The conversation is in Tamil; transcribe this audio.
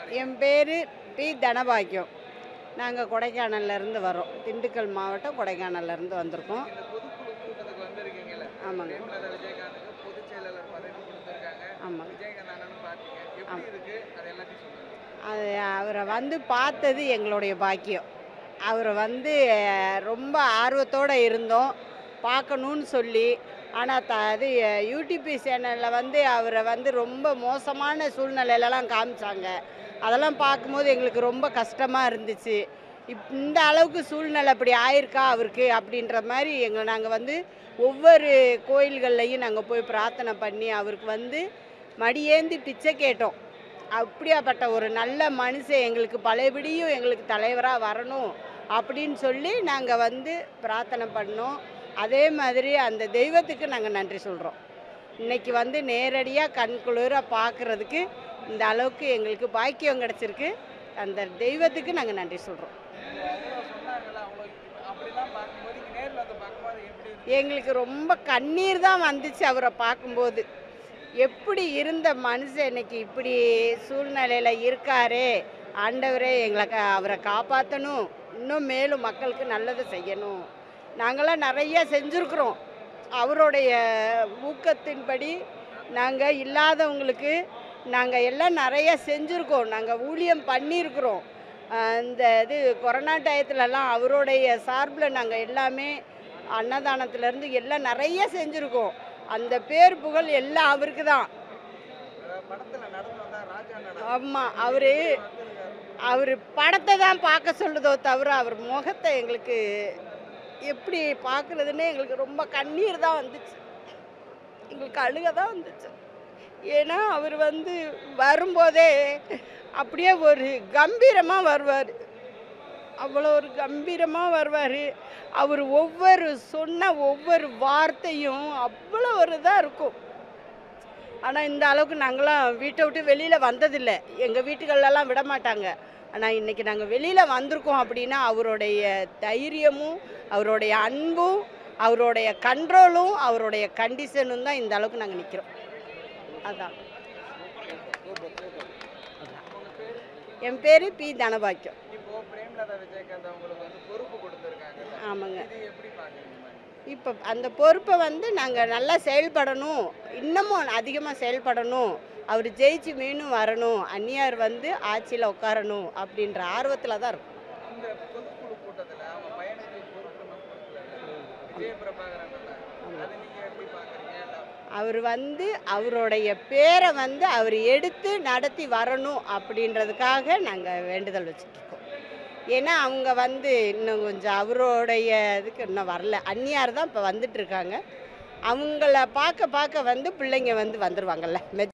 என் பேர் பி தனபாக்கியம் நாங்கள் கொடைக்கானல்லேருந்து வரோம் திண்டுக்கல் மாவட்டம் கொடைக்கானல்லேருந்து வந்திருக்கோம் இந்த பொதுக்குழு கூட்டத்துக்கு வந்திருக்கீங்கல்ல ஆமாங்க பிரேமலதா விஜயகாந்துக்கு பொதுச் செயலாளர் பதவி கொடுத்துருக்காங்க ஆமாங்க விஜயகாந்த் அண்ணனும் பார்த்தீங்க ஆமா. எப்படி இருக்கு அது எல்லாத்தையும் சொல்லுங்க அது அவரை வந்து பார்த்தது எங்களுடைய பாக்கியம் அவரை வந்து அஹ், ரொம்ப ஆர்வத்தோடு இருந்தோம் பார்க்கணுன்னு சொல்லி ஆனால் த அது அஹ், யூடிபி சேனலில் வந்து அவரை வந்து ரொம்ப மோசமான சூழ்நிலையிலலாம் காமிச்சாங்க அதெல்லாம் பார்க்கும்போது எங்களுக்கு ரொம்ப கஷ்டமாக இருந்துச்சு இப் இந்த அளவுக்கு சூழ்நிலை அப்படி ஆயிருக்கா அவருக்கு அப்படின்ற மாதிரி எங்கள் நாங்கள் வந்து ஒவ்வொரு கோயில்கள்லையும் நாங்கள் போய் பிரார்த்தனை பண்ணி அவருக்கு வந்து மடியேந்தி பிச்சை கேட்டோம் அப்படியாப்பட்ட ஒரு நல்ல மனுஷன் எங்களுக்கு பழையபடியும் எங்களுக்கு தலைவராக வரணும் அப்படின்னு சொல்லி நாங்கள் வந்து பிரார்த்தனை பண்ணோம் அதே மாதிரி அந்த தெய்வத்துக்கு நாங்கள் நன்றி சொல்கிறோம் இன்னைக்கு வந்து நேரடியாக கண்குளிர பார்க்குறதுக்கு இந்த அளவுக்கு எங்களுக்கு பாக்கியம் கிடச்சிருக்கு அந்த தெய்வத்துக்கு நாங்கள் நன்றி சொல்கிறோம் அவ்வளோ சொன்னாங்கல்ல அவ்வளோ அப்படிலாம் பார்க்கும்போது இங்கே நேரில் வந்து பார்க்கும்போது எப்படி இருக்கு எங்களுக்கு ரொம்ப கண்ணீர் தான் வந்துச்சு அவரை பார்க்கும்போது எப்படி இருந்த மனுஷன் இன்னைக்கு இப்படி சூழ்நிலையில் இருக்காரே ஆண்டவரே எங்களை க அவரை காப்பாற்றணும் இன்னும் மேலும் மக்களுக்கு நல்லது செய்யணும் நாங்களாம் நிறைய செஞ்சுருக்குறோம் அவருடைய ஊக்கத்தின்படி நாங்கள் இல்லாதவங்களுக்கு நாங்கள் எல்லாம் நிறைய செஞ்சுருக்கோம் நாங்கள் ஊழியம் பண்ணியிருக்கிறோம் ஆஹ் இந்த இது கொரோனா டயத்துலலாம் அவருடைய சார்பில் நாங்கள் எல்லாமே அன்னதானத்துலேருந்து எல்லாம் நிறைய செஞ்சுருக்கோம் அந்த பேர் புகழ் எல்லாம் அவருக்கு தான் அதாவது படத்துல நடந்து வந்தா ராஜா நடந்து ஆமாம் அவர் அவர் படத்தை தான் பார்க்க சொல்லுதோ தவிர அவர் முகத்தை எங்களுக்கு எப்படி பார்க்குறதுன்னு எங்களுக்கு ரொம்ப கண்ணீர் தான் வந்துச்சு எங்களுக்கு அழுக தான் வந்துச்சு ஏன்னா அவர் வந்து வரும்போதே அப்படியே ஒரு கம்பீரமாக வருவார் அவ்வளோ ஒரு கம்பீரமாக வருவார் அவர் ஒவ்வொரு சொன்ன ஒவ்வொரு வார்த்தையும் அவ்வளோ ஒரு இதாக இருக்கும் ஆனால் இந்த அளவுக்கு நாங்களாம் வீட்டை விட்டு வெளியில் வந்ததில்லை எங்கள் வீட்டுகள்லாம் விட மாட்டாங்க ஆனால் இன்றைக்கி நாங்கள் வெளியில் வந்திருக்கோம் அப்படின்னா அவருடைய தைரியமும் அவருடைய அன்பும் அவருடைய கண்ட்ரோலும் அவருடைய கண்டிஷனும் தான் இந்த அளவுக்கு நாங்கள் நிற்கிறோம் அதான் என் பேர் பி தனபாக்கியம் இப்போ பிரேமலதா விஜயகாந்த் அவங்களுக்கு வந்து பொறுப்பு கொடுத்துருக்காங்க ஆமாங்க இது எப்படி பார்க்குறீங்க இப்போ அந்த பொறுப்பை வந்து நாங்கள் நல்லா செயல்படணும் இன்னமும் அதிகமாக செயல்படணும் அவர் ஜெயிச்சு மீண்டும் வரணும் அந்நியார் வந்து ஆட்சியில் உட்காரணும் அப்படின்ற ஆர்வத்தில் தான் இருக்கும் இந்த பொதுக்குழு கூட்டத்துல அவங்க பையனுக்கு பொறுப்புலாம் கொடுக்கல விஜய பிரபாகரன் அதை நீங்க எப்படி பார்க்குறீங்க இல்லை அவர் வந்து அவருடைய பேரை வந்து அவர் எடுத்து நடத்தி வரணும் அப்படின்றதுக்காக நாங்கள் வேண்டுதல் வச்சுருக்கோம் ஏன்னா அவங்க வந்து இன்னும் கொஞ்சம் அவருடைய இதுக்கு இன்னும் வரல அந்நியார் தான் இப்போ வந்துட்டு இருக்காங்க அவங்கள பார்க்க பார்க்க வந்து பிள்ளைங்க வந்து வந்துடுவாங்கல்ல